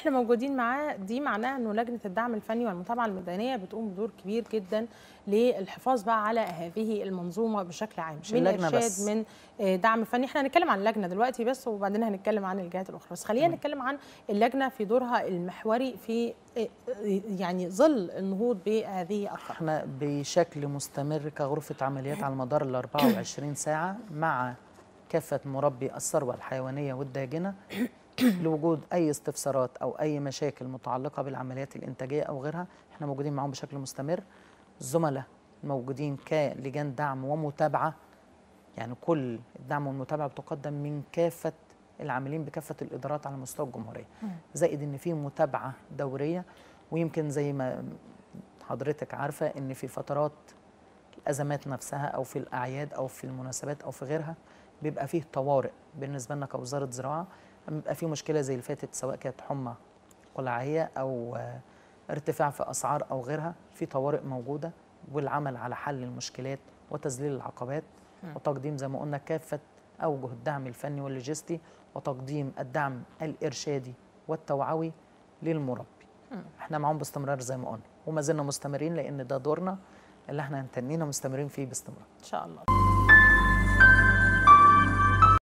احنا موجودين معاه دي معناها انه لجنه الدعم الفني والمتابعه الميدانيه بتقوم بدور كبير جدا للحفاظ بقى على هذه المنظومه بشكل عام مش من اللجنة ارشاد بس. من آه، دعم فني احنا هنتكلم عن اللجنه دلوقتي بس وبعدين هنتكلم عن الجهات الاخرى بس خلينا نتكلم عن اللجنه في دورها المحوري في آه، آه، يعني ظل النهوض بهذه الثغره احنا بشكل مستمر كغرفة عمليات على مدار ال 24 ساعة مع كافة مربي الثروة الحيوانية والداجنة لوجود أي استفسارات أو أي مشاكل متعلقة بالعمليات الإنتاجية أو غيرها احنا موجودين معاهم بشكل مستمر الزملاء موجودين كلجان دعم ومتابعة يعني كل الدعم والمتابعة بتقدم من كافة العاملين بكافة الإدارات على مستوى الجمهورية زائد إن في متابعة دورية ويمكن زي ما حضرتك عارفة إن في فترات الأزمات نفسها أو في الأعياد أو في المناسبات أو في غيرها بيبقى فيه طوارئ بالنسبة لنا كوزارة زراعة بيبقى فيه مشكلة زي اللي فاتت سواء كانت حمى قلعية أو آه، ارتفاع في أسعار أو غيرها في طوارئ موجودة والعمل على حل المشكلات وتذليل العقبات وتقديم زي ما قلنا كافة أوجه الدعم الفني واللوجستي وتقديم الدعم الإرشادي والتوعوي للمربي احنا معاهم باستمرار زي ما قلنا وما زلنا مستمرين لأن ده دورنا اللي احنا هنتنينا مستمرين فيه باستمرار ان شاء الله